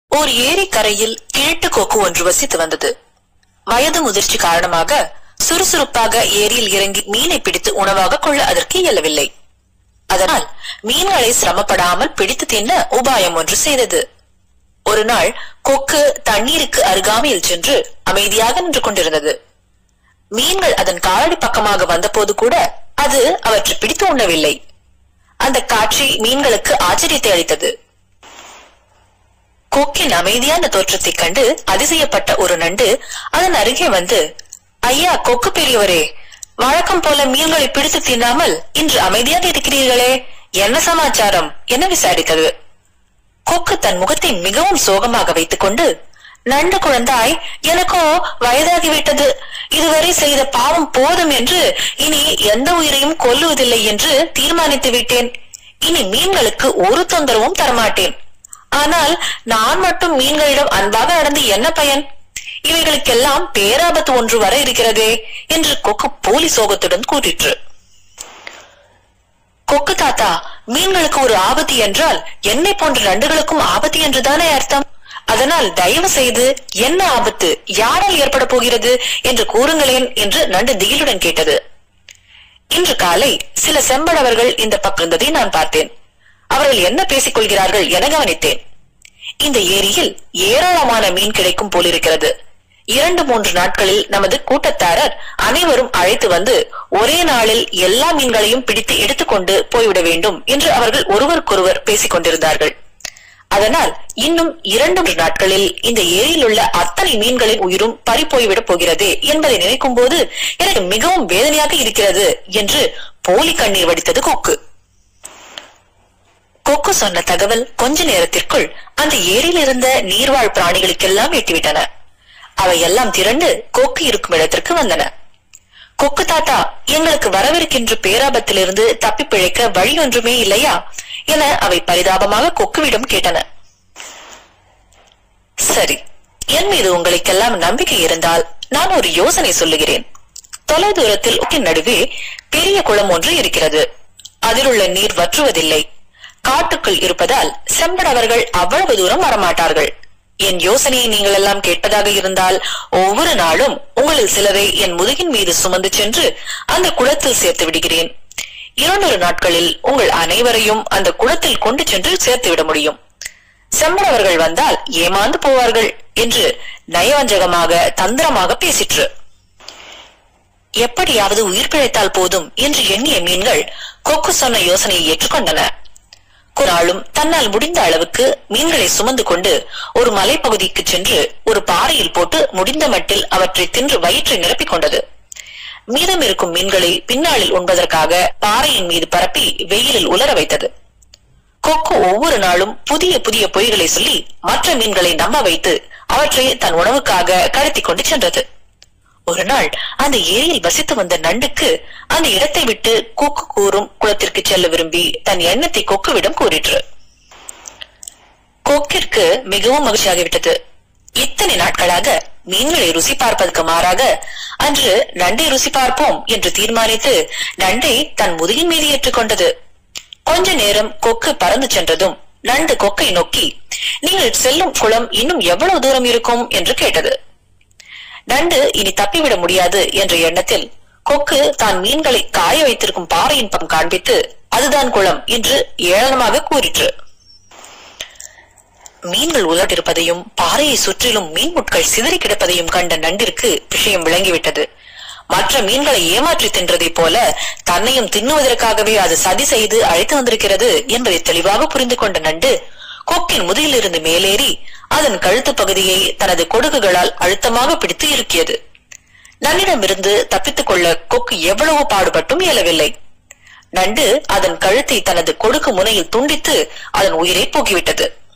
ஓர் ஏரி கரையில் கிழட்டு கொக்கு ஒன்று வசித்து வந்தது வயது முதிர்ச்சி காரணமாக சுறுசுறுப்பாக ஏரியில் இறங்கி மீனை பிடித்து உணவாக கொள்ள அதற்கு இயலவில்லை அதனால் மீன்களை சிரமப்படாமல் பிடித்து தின்ன உபாயம் ஒன்று செய்தது ஒரு நாள் கொக்கு தண்ணீருக்கு அருகாமையில் சென்று அமைதியாக நின்று கொண்டிருந்தது மீன்கள் அதன் காலடி பக்கமாக வந்தபோது கூட அது அவற்றை பிடித்து உண்ணவில்லை அந்த காட்சி மீன்களுக்கு ஆச்சரியத்தை அளித்தது கொக்கின் அமைதியான தோற்றத்தைக் கண்டு அதிசயப்பட்ட ஒரு நண்டு அதன் அருகே வந்து ஐயா கொக்கு பெரியவரே வழக்கம் போல மீன்களை பிடித்து தின்னாமல் இன்று அமைதியாக இருக்கிறீர்களே என்ன சமாச்சாரம் என விசாரித்தது கொக்கு தன் முகத்தை மிகவும் சோகமாக வைத்துக் கொண்டு நண்டு குழந்தாய் எனக்கோ வயதாகிவிட்டது இதுவரை செய்த பாவம் போதும் என்று இனி எந்த உயிரையும் கொல்லுவதில்லை என்று தீர்மானித்து விட்டேன் இனி மீன்களுக்கு ஒரு தொந்தரவும் தரமாட்டேன் ஆனால் நான் மட்டும் மீன்களிடம் அன்பாக நடந்து என்ன பயன் இவைகளுக்கெல்லாம் பேராபத்து ஒன்று வர இருக்கிறதே என்று கொக்கு போலி சோகத்துடன் கூறிற்று கொக்கு தாத்தா மீன்களுக்கு ஒரு ஆபத்து என்றால் என்னை போன்ற நண்டுகளுக்கும் ஆபத்து என்றுதானே அர்த்தம் அதனால் தயவு செய்து என்ன ஆபத்து யாரால் ஏற்பட போகிறது என்று கூறுங்களேன் என்று நண்டு திகிலுடன் கேட்டது இன்று காலை சில செம்படவர்கள் இந்த பக்கம் இருந்ததை நான் பார்த்தேன் அவர்கள் என்ன பேசிக் கொள்கிறார்கள் என கவனித்தேன் இந்த ஏரியில் ஏராளமான மீன் கிடைக்கும் போலிருக்கிறது இரண்டு மூன்று நாட்களில் நமது கூட்டத்தாரர் அனைவரும் அழைத்து வந்து ஒரே நாளில் எல்லா மீன்களையும் பிடித்து எடுத்துக்கொண்டு போய்விட வேண்டும் என்று அவர்கள் ஒருவருக்கொருவர் பேசிக் கொண்டிருந்தார்கள் அதனால் இன்னும் இரண்டு மூன்று நாட்களில் இந்த ஏரியில் உள்ள அத்தனை மீன்களின் உயிரும் பறி போய்விடப் போகிறதே என்பதை நினைக்கும் போது எனக்கு மிகவும் வேதனையாக இருக்கிறது என்று போலி கண்ணீர் வடித்தது கொக்கு கொக்கு சொன்ன தகவல் கொஞ்ச நேரத்திற்குள் அந்த ஏரியில் இருந்த நீர்வாழ் பிராணிகளுக்கெல்லாம் எட்டிவிட்டன அவை எல்லாம் திரண்டு கொக்கு இருக்கும் இடத்திற்கு வந்தன கொக்கு தாத்தா எங்களுக்கு வரவிருக்கின்ற பேராபத்திலிருந்து தப்பி பிழைக்க வழி ஒன்றுமே இல்லையா என அவை பரிதாபமாக கொக்குவிடம் கேட்டன சரி என் மீது உங்களுக்கெல்லாம் நம்பிக்கை இருந்தால் நான் ஒரு யோசனை சொல்லுகிறேன் தொலைதூரத்தில் ஒக்கின் நடுவே பெரிய குளம் ஒன்று இருக்கிறது அதில் உள்ள நீர் வற்றுவதில்லை காட்டுக்குள் இருப்பதால் செம்படவர்கள் அவ்வளவு தூரம் வரமாட்டார்கள் என் யோசனையை நீங்கள் எல்லாம் கேட்பதாக இருந்தால் ஒவ்வொரு நாளும் உங்களில் சிலரை என் முதுகின் மீது சுமந்து சென்று அந்த குளத்தில் சேர்த்து விடுகிறேன் இரண்டொரு நாட்களில் உங்கள் அனைவரையும் அந்த குளத்தில் கொண்டு சென்று சேர்த்து விட முடியும் செம்படவர்கள் வந்தால் ஏமாந்து போவார்கள் என்று நயவஞ்சகமாக தந்திரமாக பேசிற்று எப்படியாவது உயிர் பிழைத்தால் போதும் என்று எண்ணிய மீன்கள் கொக்கு சொன்ன யோசனையை ஏற்றுக்கொண்டன ஒரு நாளும் தன்னால் முடிந்த அளவுக்கு மீன்களை சுமந்து கொண்டு ஒரு மலைப்பகுதிக்கு சென்று ஒரு பாறையில் போட்டு முடிந்த மட்டில் அவற்றை தின்று வயிற்றை நிரப்பிக் கொண்டது மீதம் இருக்கும் மீன்களை பின்னாளில் உண்பதற்காக பாறையின் மீது பரப்பி வெயிலில் உலர வைத்தது கொக்கு ஒவ்வொரு நாளும் புதிய புதிய பொய்களை சொல்லி மற்ற மீன்களை நம்ப வைத்து அவற்றை தன் உணவுக்காக கடத்தி கொண்டு சென்றது ஒரு நாள் அந்த ஏரியில் வசித்து வந்த நண்டுக்கு அந்த இடத்தை விட்டு கொக்கு கூறும் குளத்திற்கு செல்ல விரும்பி தன் எண்ணத்தை கொக்குவிடம் கூறிற்று கொக்கிற்கு மிகவும் மகிழ்ச்சியாகிவிட்டது இத்தனை நாட்களாக மீன்களை ருசி பார்ப்பதற்கு மாறாக அன்று நண்டை ருசி பார்ப்போம் என்று தீர்மானித்து நண்டை தன் முதுகின் மீது ஏற்றுக்கொண்டது கொஞ்ச நேரம் கொக்கு பறந்து சென்றதும் நண்டு கொக்கை நோக்கி நீங்கள் செல்லும் குளம் இன்னும் எவ்வளவு தூரம் இருக்கும் என்று கேட்டது நண்டு இனி தப்பிவிட முடியாது என்ற எண்ணத்தில் கொக்கு தான் மீன்களை காய வைத்திருக்கும் பாறையின் பக்கம் காண்பித்து அதுதான் குளம் என்று ஏளனமாக கூறிற்று மீன்கள் உலர்ந்திருப்பதையும் பாறையை சுற்றிலும் மீன் முட்கள் சிதறி கிடப்பதையும் கண்ட நண்டிற்கு விஷயம் விளங்கிவிட்டது மற்ற மீன்களை ஏமாற்றி தின்றதைப் போல தன்னையும் தின்னுவதற்காகவே அது சதி செய்து அழைத்து வந்திருக்கிறது என்பதை தெளிவாக புரிந்து கொண்ட நண்டு கொக்கின் முதுகிலிருந்து மேலேறி அதன் கழுத்து பகுதியை தனது கொடுகுகளால் அழுத்தமாக பிடித்து இறுக்கியது நன்னிடமிருந்து தப்பித்துக் கொள்ள கொக்கு எவ்வளவு பாடுபட்டும் இயலவில்லை நண்டு அதன் கழுத்தை தனது கொடுக்கு முனையில் துண்டித்து அதன் உயிரை போக்கிவிட்டது